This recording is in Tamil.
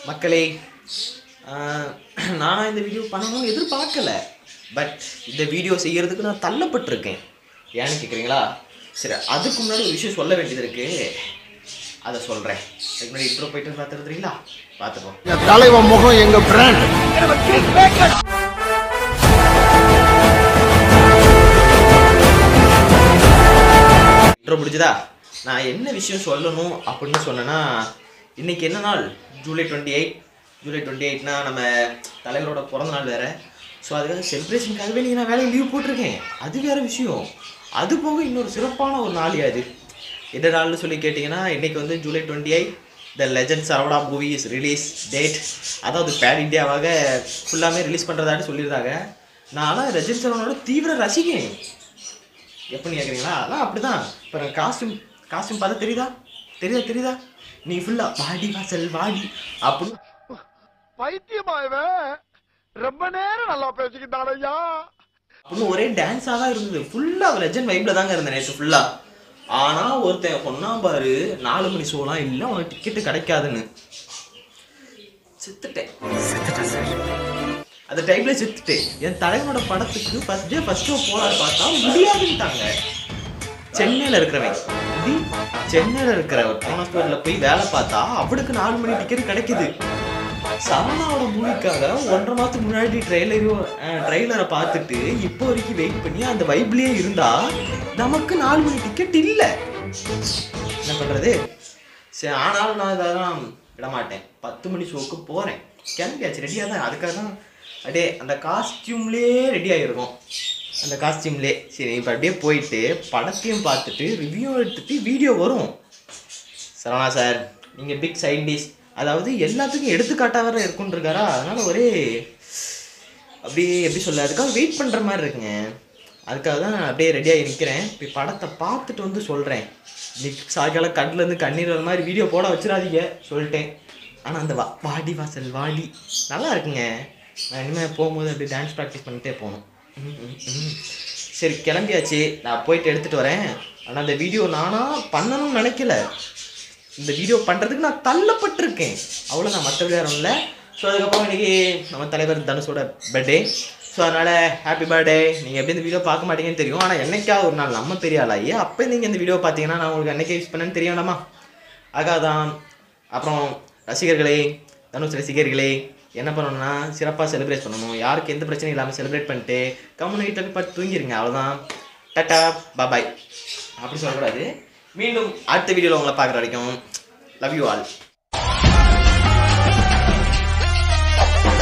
மக்களே ஆஹ், நான் இந்த வீடியோ பண்ணணும்னு எதிர்பார்க்கல பட் இந்த வீடியோ செய்யறதுக்கு நான் தள்ளப்பட்டிருக்கேன் ஏன்னு கேட்குறீங்களா சரி அதுக்கு முன்னாடி ஒரு விஷயம் சொல்ல வேண்டியது இருக்கு அதை சொல்கிறேன் அதுக்கு முன்னாடி இன்ட்ரோ போயிட்டு பார்த்துருந்தீங்களா பார்த்துப்போம் என் தலைவன் முகம் எங்க பிராண்ட் இன்ட்ரோ முடிஞ்சதா நான் என்ன விஷயம் சொல்லணும் அப்படின்னு சொன்னேன்னா இன்னைக்கு என்ன நாள் July twenty eight July twenty எயிட்னா நம்ம தலைவரோட பிறந்த நாள் வேறு ஸோ அதுக்காக செலிப்ரேஷனுக்காகவே நீங்கள் நான் வேலைக்கு லீவ் போட்டிருக்கேன் அது வேறு விஷயம் அது போக இன்னொரு சிறப்பான ஒரு நாள் அது என்ன நாள்னு சொல்லி கேட்டிங்கன்னா இன்னைக்கு வந்து July twenty eight the legend Saravana movie is release date அதாவது பேன் இந்தியாவாக ஃபுல்லாமே ரிலீஸ் பண்ணுறதாட்டு சொல்லியிருந்தாங்க நான்லாம் ரஜினி சரவணோட தீவிர ரசிகன் எப்படின்னு கேட்குறீங்களா அதான் அப்படிதான் இப்போ காஸ்டியூம் காஸ்டியூம் பார்த்தா தெரியுதா தெரியுதா தெரியுதா நீ ஃபுல்லாக வாடி வாசல் வாடி அப்படின்னு பைத்தியமா இவன் ரொம்ப நேரம் நல்லா பேசிக்கிட்டான் ஐயா அப்படின்னு ஒரே டான்ஸாக தான் இருந்தது ஃபுல்லாக லெஜண்ட் வைப்பில் தாங்க இருந்தேன் நேற்று ஃபுல்லாக ஆனால் ஒருத்தன் சொன்னா பாரு நாலு மணி ஷோலாம் இல்லை உனக்கு டிக்கெட்டு கிடைக்காதுன்னு செத்துட்டேன் செத்துட்டேன் சார் அந்த டைம்ல செத்துட்டேன் என் தலைவனோட படத்துக்கு ஃபர்ஸ்ட் டே ஃபர்ஸ்ட் ஷோ போலான்னு பார்த்தா முடியாதுன்ட்டாங்க சென்னையில் இருக்கிறவன் இது சென்னையில் இருக்கிற ஒரு டோனஸ்டோரில் போய் வேலை பார்த்தா அவனுக்கு நாலு மணி டிக்கெட் கிடைக்குது சரவணாவோட மூவிக்காக ஒன்றரை மாதத்துக்கு முன்னாடி ட்ரெய்லரும் ட்ரெய்லரை பார்த்துட்டு இப்போ வரைக்கும் வெயிட் பண்ணி அந்த வைப்லேயே இருந்தா நமக்கு நாலு மணி டிக்கெட் இல்லை என்ன பண்ணுறது சரி ஆனாலும் நான் இதெல்லாம் விட மாட்டேன் பத்து மணி ஷோக்கு போகிறேன் கிளம்பியாச்சு ரெடியாக தான் அதுக்காக தான் அப்படியே அந்த காஸ்டியூம்லேயே ரெடி ஆகிருக்கும் அந்த காஸ்டியூம்லே சரி இப்போ அப்படியே போயிட்டு படத்தையும் பார்த்துட்டு ரிவ்யூ எடுத்துட்டு வீடியோ வரும் சரவணா சார் நீங்கள் பிக் சயின்டிஸ்ட் அதாவது எல்லாத்துக்கும் எடுத்துக்காட்டாக வேற இருக்குன்னு இருக்காரா அதனால ஒரே அப்படியே எப்படி சொல்ல அதுக்காக வெயிட் பண்ணுற மாதிரி இருக்குங்க அதுக்காக தான் நான் அப்படியே ரெடியாகி நிற்கிறேன் இப்போ படத்தை பார்த்துட்டு வந்து சொல்கிறேன் இன்னைக்கு சாயங்காலம் கண்ணிலேருந்து கண்ணீர் வர மாதிரி வீடியோ போட வச்சிடாதீங்க சொல்லிட்டேன் ஆனால் அந்த வா வாடி வாசல் வாடி நல்லா இருக்குங்க நான் இனிமேல் போகும்போது அப்படியே டான்ஸ் ப்ராக்டிஸ் பண்ணிட்டே போகணும் ம், ம், ம். சரி கிளம்பியாச்சு நான் போயிட்டு எடுத்துகிட்டு வரேன் ஆனால் அந்த வீடியோ நானாக பண்ணணும்னு நினைக்கல இந்த வீடியோ பண்ணுறதுக்கு நான் தள்ளப்பட்டிருக்கேன் அவ்வளோ நான் மற்ற வேறு இல்லை ஸோ அதுக்கப்புறம் இன்னைக்கு நம்ம தலைவர் தனுஷோட பர்த்டே ஸோ அதனால் ஹாப்பி பர்த்டே நீங்கள் எப்படி இந்த வீடியோ பார்க்க மாட்டீங்கன்னு தெரியும் ஆனால் என்னைக்காவது ஒரு நாள் நம்ம பெரிய ஆளாகி அப்போ நீங்கள் இந்த வீடியோ பார்த்தீங்கன்னா நான் உங்களுக்கு என்னைக்கு யூஸ் பண்ணேன்னு தெரிய வேணாமா ஆகாதான் தான் அப்புறம் ரசிகர்களே தனுஷ் ரசிகர்களே என்ன பண்ணணும்னா சிறப்பாக செலிப்ரேட் பண்ணணும் யாருக்கு எந்த பிரச்சனையும் இல்லாமல் செலிப்ரேட் பண்ணிட்டு கம்முன்னு வீட்டில் போய் பார்த்து தூங்கிடுங்க அவ்வளோதான் டாட்டா பாபாய் அப்படி சொல்லக்கூடாது மீண்டும் அடுத்த வீடியோவில் உங்களை பார்க்குற வரைக்கும் லவ் யூ ஆல்